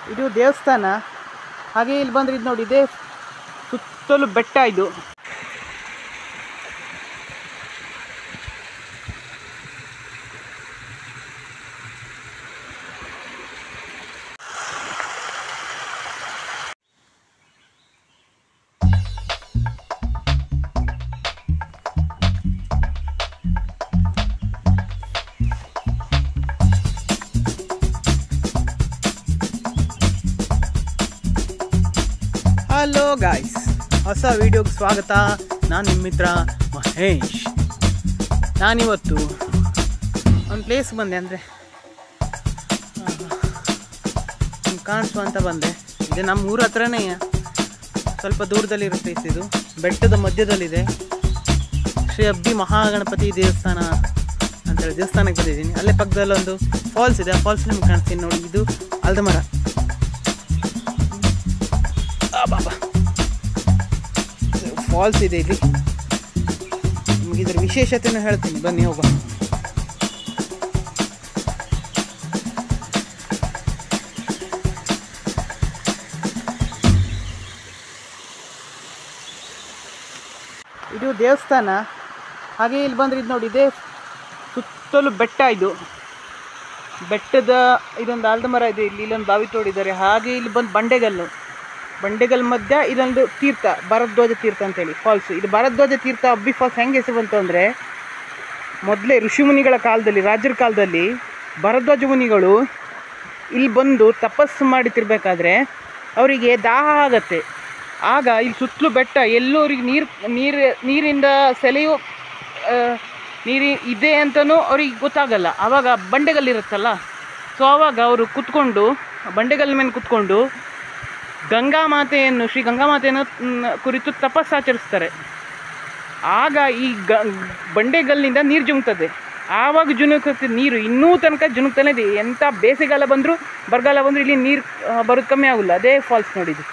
ಇದು ದೇವಸ್ಥಾನ ಹಾಗೆ ಇಲ್ಲಿ ಬಂದ್ರೆ ಇದು ನೋಡಿ ಇದೇ ಸುತ್ತಲೂ ಬೆಟ್ಟ ಇದು ಹಲೋ ಗಾಯ್ಸ್ ಹೊಸ ವಿಡಿಯೋಗೆ ಸ್ವಾಗತ ನಾನು ನಿಮ್ಮ ಮಿತ್ರ ಮಹೇಶ್ ನಾನಿವತ್ತು ಒಂದು ಪ್ಲೇಸ್ ಬಂದೆ ಅಂದರೆ ಕಾಣಿಸುವಂತ ಬಂದೆ ಇದು ನಮ್ಮ ಊರ ಹತ್ರನೇ ಸ್ವಲ್ಪ ದೂರದಲ್ಲಿರೋ ಪ್ಲೇಸ್ ಇದು ಬೆಟ್ಟದ ಮಧ್ಯದಲ್ಲಿದೆ ಶ್ರೀ ಅಬ್ಬಿ ಮಹಾಗಣಪತಿ ದೇವಸ್ಥಾನ ಅಂತೇಳಿ ದೇವಸ್ಥಾನಕ್ಕೆ ಬಂದಿದ್ದೀನಿ ಅಲ್ಲೇ ಪಕ್ಕದಲ್ಲಿ ಒಂದು ಫಾಲ್ಸ್ ಇದೆ ಆ ಫಾಲ್ಸ್ ನಿಮ್ಗೆ ಕಾಣಿಸ್ತೀನಿ ನೋಡಿ ಇದು ಅಲ್ದ ಮರ ಫಾಲ್ಸ್ ಇದೆ ಇಲ್ಲಿ ನಿಮ್ಗೆ ಇದ್ರ ವಿಶೇಷತೆಯನ್ನು ಹೇಳ್ತೀನಿ ಬನ್ನಿ ಹೋಗ ಇದು ದೇವಸ್ಥಾನ ಹಾಗೆ ಇಲ್ಲಿ ಬಂದ್ರೆ ಇದು ನೋಡಿ ಇದೇ ಸುತ್ತಲೂ ಬೆಟ್ಟ ಇದು ಬೆಟ್ಟದ ಇದೊಂದು ಆಲದ ಮರ ಇದೆ ಇಲ್ಲಿ ಇಲ್ಲೊಂದು ಬಾವಿ ತೋಡಿದ್ದಾರೆ ಹಾಗೆ ಇಲ್ಲಿ ಬಂದು ಬಂಡೆಗಲ್ಲು ಬಂಡೆಗಲ್ ಮಧ್ಯ ಇದೊಂದು ತೀರ್ಥ ಭರದ್ವಾಜ ತೀರ್ಥ ಅಂತೇಳಿ ಫಾಲ್ಸ್ ಇದು ಭರದ್ವಾಜ ತೀರ್ಥ ಅಬ್ಬಿ ಫಾಲ್ಸ್ ಹೆಂಗೆ ಹೆಸರು ಬಂತು ಅಂದರೆ ಮೊದಲೇ ಋಷಿಮುನಿಗಳ ಕಾಲದಲ್ಲಿ ರಾಜರ ಕಾಲದಲ್ಲಿ ಭರದ್ವಾಜ ಮುನಿಗಳು ಇಲ್ಲಿ ಬಂದು ತಪಸ್ಸು ಮಾಡಿತಿರ್ಬೇಕಾದ್ರೆ ಅವರಿಗೆ ದಾಹ ಆಗತ್ತೆ ಆಗ ಇಲ್ಲಿ ಸುತ್ತಲೂ ಬೆಟ್ಟ ಎಲ್ಲೂ ಅವ್ರಿಗೆ ನೀರು ನೀರು ನೀರಿಂದ ಸೆಲೆಯು ಆ, ನೀರು ಇದೆ ಅಂತಲೂ ಅವ್ರಿಗೆ ಗೊತ್ತಾಗಲ್ಲ ಆವಾಗ ಬಂಡೆಗಲ್ಲಿರುತ್ತಲ್ಲ ಸೊ ಆವಾಗ ಅವರು ಕುತ್ಕೊಂಡು ಬಂಡೆಗಲ್ಲ ಮೇಲೆ ಕುತ್ಕೊಂಡು ಗಂಗಾ ಮಾತೆಯನ್ನು ಶ್ರೀ ಗಂಗಾ ಮಾತೆಯನ್ನು ಮ್, ಕುರಿತು ತಪಸ್ಸಾಚರಿಸ್ತಾರೆ ಆಗ ಈ ಗ ಬಂಡೆಗಲ್ಲಿಂದ ನೀರು ಜುಮ್ತದೆ ಆವಾಗ ಜುನುಕುತ್ತೆ ನೀರು ಇನ್ನೂ ತನಕ ಜುನುಕ್ತಾನೆ ಇದೆ ಎಂಥ ಬೇಸಿಗೆಗಾಲ ಬಂದರೂ ಬರಗಾಲ ಬಂದರೂ ಇಲ್ಲಿ ನೀರು ಬರೋದು ಕಮ್ಮಿ ಆಗೋಲ್ಲ ಅದೇ ಫಾಲ್ಸ್ ನೋಡಿದ್ದು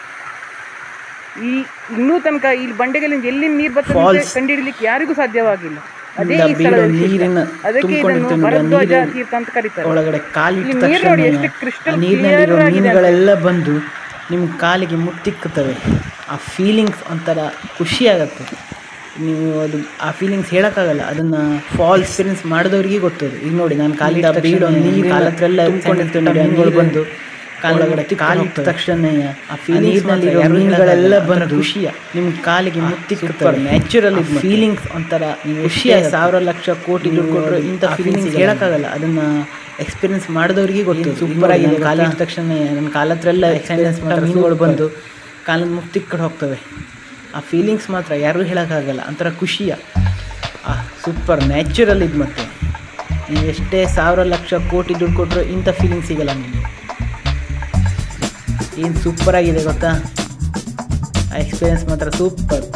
ಈ ಇನ್ನೂ ತನಕ ಇಲ್ಲಿ ಬಂಡೆಗಲ್ಲಿಂದ ಎಲ್ಲಿ ನೀರು ಬರ್ತದೆ ಅಂತ ಕಂಡುಹಿಡಿಲಿಕ್ಕೆ ಯಾರಿಗೂ ಸಾಧ್ಯವಾಗಿಲ್ಲ ಅದೇ ಈ ಸ್ಥಳದ ವಿಶೇಷ. ನೀರಿನ ಅದಕ್ಕೆ ಇದನ್ನು ಭರದ್ವಾಜ ತೀರ್ಥ ಅಂತ ಕರೀತಾರೆ ಒಳಗಡೆ ಕಾಲಿಟ್ಟ ಇಲ್ಲಿ ನೀರು ನೋಡಿ ಎಷ್ಟು ತಕ್ಷಣ crystal ನೀರಿನಲ್ಲಿರೋ clear ಆಗಿದೆ ಅಂತ. ಮೀನುಗಳೆಲ್ಲ ಬಂದು ನಿಮ್ಮ ಕಾಲಿಗೆ ಮುತ್ತಿಕ್ಕುತ್ತವೆ ಆ ಫೀಲಿಂಗ್ಸ್ ಒಂಥರ ಖುಷಿ ಆಗತ್ತೆ ನೀವು ಅದು ಆ ಫೀಲಿಂಗ್ಸ್ ಹೇಳೋಕ್ಕಾಗಲ್ಲ ಅದನ್ನ ಫಾಲ್ ಎಕ್ಸ್ಪೀರಿಯನ್ಸ್ ಮಾಡಿದವ್ರಿಗೆ ಗೊತ್ತದು ಈಗ ನೋಡಿ ನಾನು ಕಾಲಿದ ಬೀಡೋ ನೀರು ಕಾಲ ಹತ್ರ ಎಲ್ಲ ತುಂಬಿಕೊಂಡಿರ್ತೇವೆ ನೋಡಿ ಹಂಗಳು ಬಂದು ಕಾಲೊಳಗಡೆ ಕಾಲಿಟ್ಟ ತಕ್ಷಣ ಆ ಫೀಲಿಂಗ್ಸ್ನಲ್ಲಿ ಮೀನುಗಳೆಲ್ಲ ಬಂದು ಖುಷಿಯ ನಿಮ್ಮ ಕಾಲಿಗೆ ಮುತ್ತಿಕ್ಕುತ್ತವೆ ನ್ಯಾಚುರಲ್ ಫೀಲಿಂಗ್ಸ್ ಒಂಥರ ಖುಷಿ ಸಾವಿರ ಲಕ್ಷ ಕೋಟಿ ದುಡ್ಡು ಕೊಟ್ಟರು ಇಂಥ ಫೀಲಿಂಗ್ಸ್ ಹೇಳೋಕ್ಕಾಗಲ್ಲ ಅದನ್ನ ಎಕ್ಸ್ಪೀರಿಯನ್ಸ್ ಮಾಡಿದವ್ರಿಗೆ ಗೊತ್ತು ಸೂಪರ್ ಆಗಿದೆ ಕಾಲಿಟ್ಟ ತಕ್ಷಣ ನನ್ನ ಕಾಲ ಹತ್ರ ಎಲ್ಲ ಎಕ್ಸ್ಪೀರಿಯನ್ಸ್ ಮೀನುಗಳು ಬಂದು ಕಾಲದ ಮುತ್ತಿಕ್ಕಡೆ ಹೋಗ್ತವೆ ಆ ಫೀಲಿಂಗ್ಸ್ ಮಾತ್ರ ಯಾರೂ ಹೇಳೋಕ್ಕಾಗಲ್ಲ ಒಂಥರ ಖುಷಿಯ ಸೂಪರ್ ನ್ಯಾಚುರಲ್ ಇದು ಮತ್ತೆ ನೀವು ಎಷ್ಟೇ ಸಾವಿರ ಲಕ್ಷ ಕೋಟಿ ದುಡ್ಡು ಕೊಟ್ಟರು ಇಂಥ ಫೀಲಿಂಗ್ ಸಿಗಲ್ಲ ನಿಮಗೆ ಏನು ಸೂಪರ್ ಆಗಿದೆ ಗೊತ್ತಾ ಆ ಎಕ್ಸ್ಪೀರಿಯನ್ಸ್ ಮಾತ್ರ ಸೂಪರ್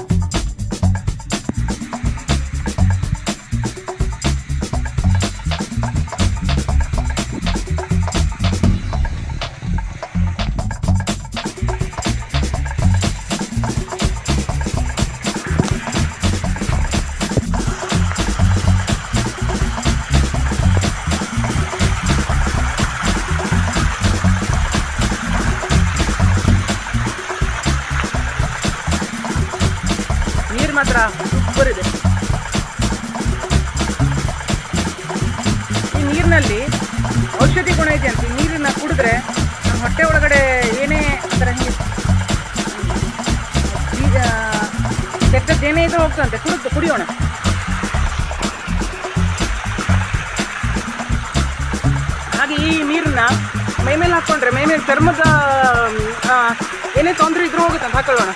ನೀರು ಮಾತ್ರ ಸೂಪರ್ ಇದೆ ಈ ನೀರಿನಲ್ಲಿ ಔಷಧಿ ಗುಣ ಇದೆ ಅಂತ ಈ ನೀರನ್ನ ಕುಡಿದ್ರೆ ನಮ್ಮ ಹೊಟ್ಟೆ ಒಳಗಡೆ ಏನೇ ಥರ ಹಿಂಗೆ ಈಗ ಕೆಟ್ಟದ್ದು ಏನೇ ಇದ್ರೂ ಹೋಗ್ತಂತೆ ಕುಡಿದು ಕುಡಿಯೋಣ ಹಾಗೆ ಈ ನೀರನ್ನ ಮೈ ಮೇಲೆ ಹಾಕ್ಕೊಂಡ್ರೆ ಮೈ ಮೇಲೆ ಚರ್ಮದ ಆ, ಏನೇ ತೊಂದರೆ ಇದ್ರೂ ಹೋಗುತ್ತೆ ಅಂತ ಹಾಕೊಳ್ಳೋಣ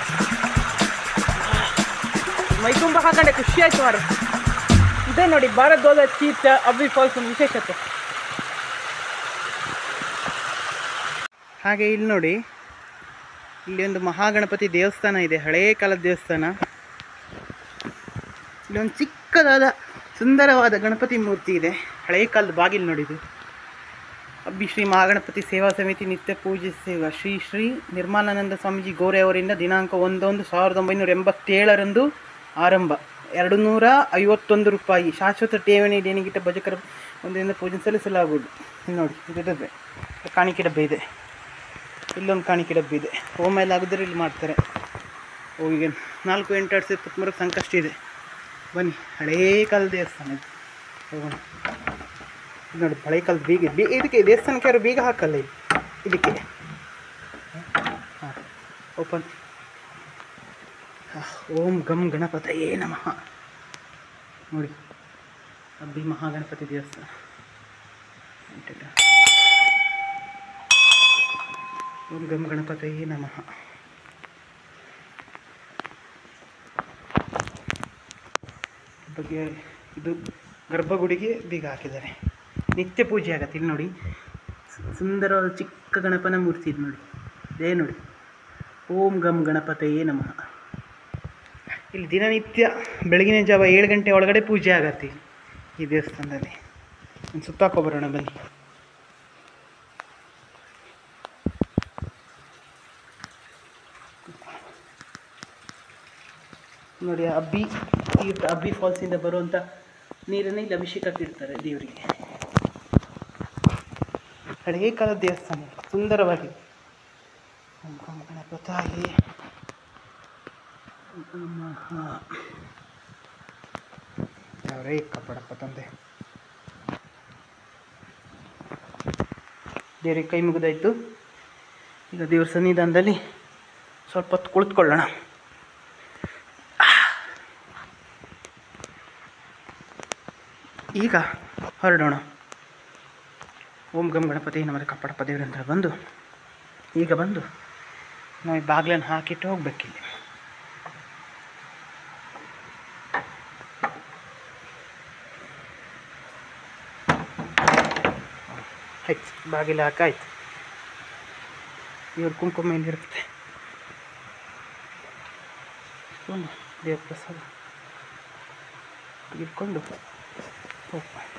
ಮೈ ತುಂಬ ಹಾಕೊಂಡೆ ಖುಷಿ ಆಯ್ತು ಮಾರ ಇದೇ ನೋಡಿ ಭಾರದ್ವಾಜ ತೀರ್ಥ ಅಬ್ಬಿ ಫಾಲ್ಸ್ ಒಂದು ವಿಶೇಷತೆ ಹಾಗೆ ಇಲ್ಲಿ ನೋಡಿ ಇಲ್ಲಿ ಒಂದು ಮಹಾಗಣಪತಿ ದೇವಸ್ಥಾನ ಇದೆ ಹಳೆಯ ಕಾಲದ ದೇವಸ್ಥಾನ ಇಲ್ಲಿ ಒಂದು ಚಿಕ್ಕದಾದ ಸುಂದರವಾದ ಗಣಪತಿ ಮೂರ್ತಿ ಇದೆ ಹಳೆಯ ಕಾಲದ ಬಾಗಿಲು ನೋಡಿದ್ದು ಅಬ್ಬಿ ಶ್ರೀ ಮಹಾಗಣಪತಿ ಸೇವಾ ಸಮಿತಿ ನಿತ್ಯ ಪೂಜೆ ಸೇವಾ ಶ್ರೀ ಶ್ರೀ ನಿರ್ಮಲಾನಂದ ಸ್ವಾಮೀಜಿ ಗೋರೆ ಅವರಿಂದ ದಿನಾಂಕ ಒಂದೊಂದು ಸಾವಿರದ ಒಂಬೈನೂರ ಎಂಬತ್ತೇಳರಂದು ಆರಂಭ ಎರಡು ನೂರ ಐವತ್ತೊಂದು ರೂಪಾಯಿ ಶಾಶ್ವತ ಠೇವಣಿ ದೇಣಿಗಿಟ್ಟ ಭಜಕರ ಒಂದರಿಂದ ಪೂಜೆ ಸಲ್ಲಿಸಲಾಗುವುದು ಇಲ್ಲಿ ನೋಡಿ ಇದು ಡಬ್ಬೆ ಕಾಣಿಕೆ ಡಬ್ಬೆ ಇದೆ ಇಲ್ಲೊಂದು ಕಾಣಿಕೆ ಡಬ್ಬಿ ಇದೆ ಹೋಮ ಎಲ್ಲ ಆಗಿದ್ರೆ ಇಲ್ಲಿ ಮಾಡ್ತಾರೆ ಓ ಈಗ ನಾಲ್ಕು ಎಂಟು ಎರಡು ಸಾವಿರದ ಇಪ್ಪತ್ತ್ಮೂರಕ್ಕೆ ಸಂಕಷ್ಟ ಇದೆ ಬನ್ನಿ ಹಳೇ ಕಾಲದ ದೇವಸ್ಥಾನ ಇದು ಹೋಗೋಣ ಇದು ನೋಡಿ ಹಳೆ ಕಾಲದ ಬೀಗ ಬೀ ಇದಕ್ಕೆ ದೇವಸ್ಥಾನಕ್ಕೆ ಯಾರು ಬೀಗ ಹಾಕಲ್ಲ ಇದು ಇದಕ್ಕೆ ಹಾಂ ಓಪನ್ ಓಂ ಗಂ ಗಣಪತಯೇ ನಮಃ ನೋಡಿ ಅಬ್ಬಿ ಮಹಾಗಣಪತಿ ದೇವಸ್ಥಾನ ಎಂಟೆಲ್ಲ. ಓಂ ಗಂ ಗಣಪತಯೇ ನಮಃ ಬಗ್ಗೆ ಇದು ಗರ್ಭಗುಡಿಗೆ ಬೀಗ ಹಾಕಿದ್ದಾರೆ ನಿತ್ಯ ಪೂಜೆ ಆಗತ್ತೆ ಇಲ್ಲಿ ನೋಡಿ ಸು- ಸುಂದರವಾದ ಚಿಕ್ಕ ಗಣಪನ ಮೂರ್ತಿ ಇದು ನೋಡಿ ಇದೇ ನೋಡಿ ಓಂ ಗಂ ಗಣಪತಯೇ ನಮಃ ಇಲ್ಲಿ ದಿನನಿತ್ಯ ಬೆಳಗಿನ ಜಾವ ಏಳು ಗಂಟೆ ಒಳಗಡೆ ಪೂಜೆ ಆಗತ್ತೆ ಇಲ್ಲಿ ಈ ದೇವಸ್ಥಾನದಲ್ಲಿ ಒಂದು ಸುತ್ತಾಕೊ ಬರೋಣ ಬನ್ನಿ ನೋಡಿ ಅಬ್ಬಿ ಈ ಅಬ್ಬಿ ಫಾಲ್ಸಿಂದ ಬರುವಂಥ ನೀರನ್ನು ಇಲ್ಲಿ ಅಭಿಷೇಕಕ್ಕೆ ಇಡ್ತಾರೆ ದೇವರಿಗೆ ಹಳೇ ಕಾಲದ ದೇವಸ್ಥಾನ ಸುಂದರವಾಗಿದೆ ಓಂ ಗಂ ಗಣಪತಾಯೇ ನಮಃ ಯಾವ್ರೇ ಕಪ್ಪಡಪ್ಪ ತಂದೆ ದೇವರಿಗೆ ಕೈ ಮುಗಿದಾಯ್ತು ಈಗ ದೇವ್ರ ಸನ್ನಿಧಾನದಲ್ಲಿ ಸ್ವಲ್ಪ ಹೊತ್ತು ಕುಳಿತುಕೊಳ್ಳೋಣ ಈಗ ಹೊರಡೋಣ ಓಂ ಗಂ ಗಣಪತಿ ನಮ್ಮಲ್ಲಿ ಕಪ್ಪಡಪ್ಪ ದೇವರಂತ ಬಂದು ಈಗ ಬಂದು ನಾವು ಈ ಬಾಗಿಲನ್ನು ಹಾಕಿಟ್ಟು ಹೋಗ್ಬೇಕಿಲ್ಲಿ ಆಯ್ತು ಬಾಗಿಲು ಹಾಕಾಯ್ತು ಇವ್ರ ಕುಂಕುಮ ಇಲ್ಲಿರುತ್ತೆ ಇಟ್ಕೊಂಡು ದೇವ್ರ ಪ್ರಸಾದ ಇಟ್ಕೊಂಡು ಹೋಗ್ಬಾ